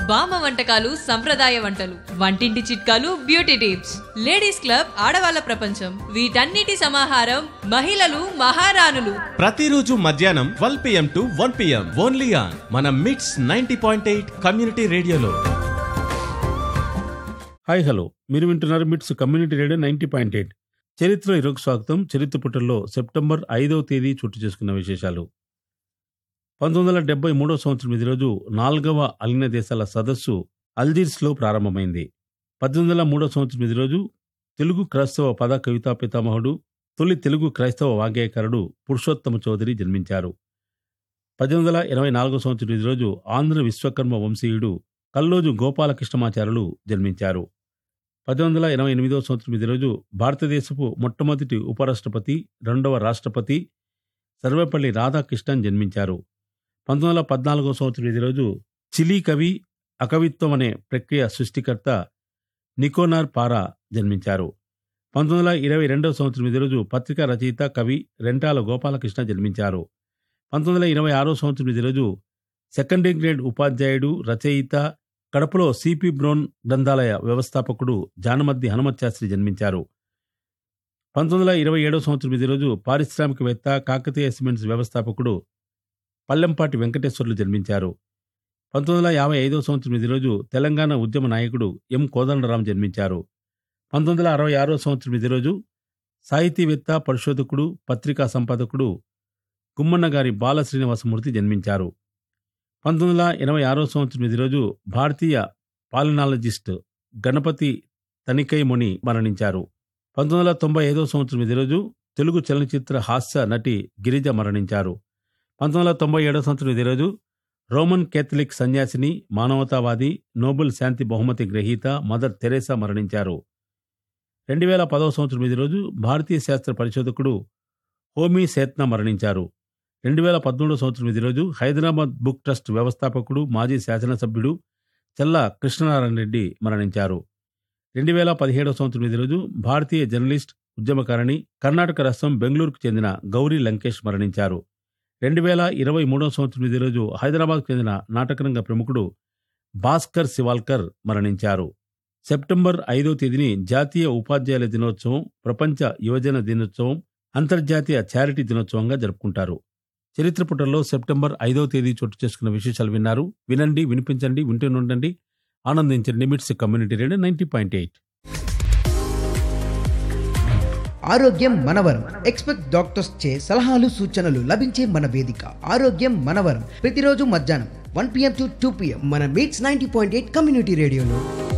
బామ్మ వంటకాలు సంప్రదాయ వంటలు వంటింటి చిట్కాలు బ్యూటీ టిప్స్ లేడీస్ క్లబ్ ఆడవాళ్ళ ప్రపంచం వీటన్నిటి సమాహారం మహిళలు మహారాణులు ప్రతిరోజు మధ్యాహ్నం twelve PM to one PM only on మన MITS ninety point eight community రేడియోలో హాయ్ హలో మీరు వింటున్నారు MITS community radio ninety point eight చరిత్ర ఇరుకు స్వాగతం చరిత్ర పుటల్లో సెప్టెంబర్ ఐదవ తేదీ చోటు చేసుకున్న విశేషాలు పంతొమ్మిది వందల డెబ్బై మూడవ సంవత్సరం ఇది రోజు నాలుగవ అలిన దేశాల సదస్సు అల్జీర్స్లో ప్రారంభమైంది పద్దెనిమిది వందల మూడవ సంవత్సరం ఇది రోజు తెలుగు క్రైస్తవ పద కవితా పితామహుడు తొలి తెలుగు క్రైస్తవ వాగ్గేయకారుడు పురుషోత్తమ చౌదరి జన్మించారు పద్దెనిమిది వందల ఇరవై నాలుగవ సంవత్సరం ఇది రోజు ఆంధ్ర విశ్వకర్మ వంశీయుడు కల్లోజు గోపాలకృష్ణమాచారులు జన్మించారు పద్దెనిమిది వందల ఎనభై ఎనిమిదవ సంవత్సరం ఇది రోజు భారతదేశపు మొట్టమొదటి ఉపరాష్ట్రపతి రెండవ రాష్ట్రపతి సర్వేపల్లి రాధాకృష్ణన్ జన్మించారు పంతొమ్మిది వందల పద్నాలుగవ సంవత్సరం ఇది రోజు చిలీ కవి అకవిత్వం అనే ప్రక్రియ సృష్టికర్త నికోనార్ పారా జన్మించారు పంతొమ్మిది వందల ఇరవై రెండవ సంవత్సరం ఇది రోజు పత్రికా రచయిత కవి రెంటాల గోపాలకృష్ణ జన్మించారు పంతొమ్మిది వందల ఇరవై ఆరో సంవత్సరం ఇది రోజు సెకండరీ గ్రేడ్ ఉపాధ్యాయుడు రచయిత కడపలో సిపి బ్రౌన్ గ్రంథాలయ వ్యవస్థాపకుడు జానమద్ది హనుమత్ శాస్త్రి జన్మించారు పంతొమ్మిది వందల ఇరవై ఏడవ సంవత్సరం ఇది రోజు పారిశ్రామికవేత్త కాకతీయ సిమెంట్స్ వ్యవస్థాపకుడు పల్లెంపాటి వెంకటేశ్వర్లు జన్మించారు పంతొమ్మిది వందల యాభై ఐదవ సంవత్సరం ఇది రోజు తెలంగాణ ఉద్యమ నాయకుడు ఎం కోదండరాం జన్మించారు పంతొమ్మిది వందల అరవై ఆరో సంవత్సరం ఇది రోజు సాహితీవేత్త పరిశోధకుడు పత్రికా సంపాదకుడు గుమ్మన్న గారి బాల శ్రీనివాసమూర్తి జన్మించారు పంతొమ్మిది వందల ఎనభై ఆరో సంవత్సరం ఇది రోజు భారతీయ పాలినాలజిస్ట్ గణపతి తనికైముని మరణించారు పంతొమ్మిది వందల తొంభై ఐదో సంవత్సరం ఇది రోజు తెలుగు చలనచిత్ర హాస్య నటి గిరిజ మరణించారు పంతొమ్మిది వందల తొంభై ఏడో సంవత్సరం ఇది రోజు రోమన్ కేథలిక్ సన్యాసిని మానవతావాది నోబెల్ శాంతి బహుమతి గ్రహీత మదర్ తెరేసా మరణించారు రెండు వేల పదవ సంవత్సరం ఇది రోజు భారతీయ శాస్త్ర పరిశోధకుడు హోమీ సేత్న మరణించారు రెండు వేల పదమూడవ సంవత్సరం ఇది రోజు హైదరాబాద్ బుక్ ట్రస్ట్ వ్యవస్థాపకుడు మాజీ శాసనసభ్యుడు చల్లా కృష్ణనారాయణ రెడ్డి మరణించారు రెండు వేల పదిహేడవ సంవత్సరం ఇది రోజు భారతీయ జర్నలిస్ట్ ఉద్యమకారిణి కర్ణాటక రాష్ట్రం బెంగళూరుకు చెందిన గౌరీ లంకేష్ మరణించారు రెండు వేల ఇరవై మూడవ సంవత్సరం ఇది రోజు హైదరాబాద్కు చెందిన నాటకరంగ ప్రముఖుడు భాస్కర్ శివాల్కర్ మరణించారు సెప్టెంబర్ ఐదో తేదీని జాతీయ ఉపాధ్యాయుల దినోత్సవం ప్రపంచ యువజన దినోత్సవం అంతర్జాతీయ చారిటీ దినోత్సవంగా జరుపుకుంటారు చరిత్ర పుటల్లో సెప్టెంబర్ ఐదవ తేదీ చోటు చేసుకున్న విశేషాలు విన్నారు వినండి వినిపించండి వింటూనుండండి ఆనందించండి MITS community radio ninety point eight ఆరోగ్యం మనవరం ఎక్స్పెక్ట్ డాక్టర్స్ చే సలహాలు సూచనలు లభించే మన వేదిక ఆరోగ్యం మనవరం ప్రతిరోజు మధ్యాహ్నం one PM to two PM మన MITS ninety point eight community రేడియోలో